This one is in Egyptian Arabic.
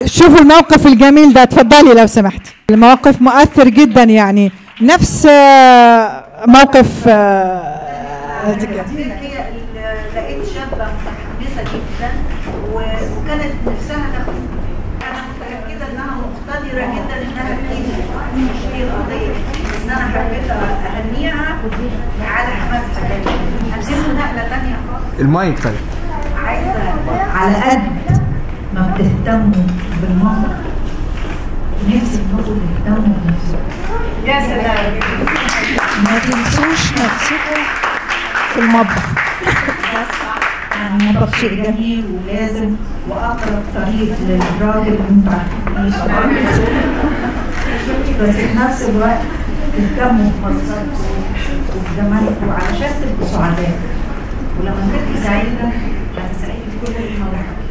شوفوا الموقف الجميل ده اتفضلي لو سمحتي الموقف مؤثر جدا يعني نفس آه، موقف آه، دي هي ال- لقيت شابة متحمسة جدا و- وكانت نفسها تاخد أنا متأكدة إنها مقتدرة جدا إنها تجيب مش هي القضية بس أنا حبيت أهنيها على حماسها ده هنقله نقلة تانية خالص المايك طيب عايزة على قد ما بتهتموا بالمنظر نفسي انكم تهتموا بنفسكم يا سلام ما تنسوش نفسكم في المطبخ يعني المطبخ شيء جميل ولازم واقرب طريق للراجل اللي انتوا عارفين بس في نفس الوقت تهتموا بمصدركم وبزمانكم علشان تبقوا سعداء ولما تبقي سعيده هتسعدي كل اللي حواليك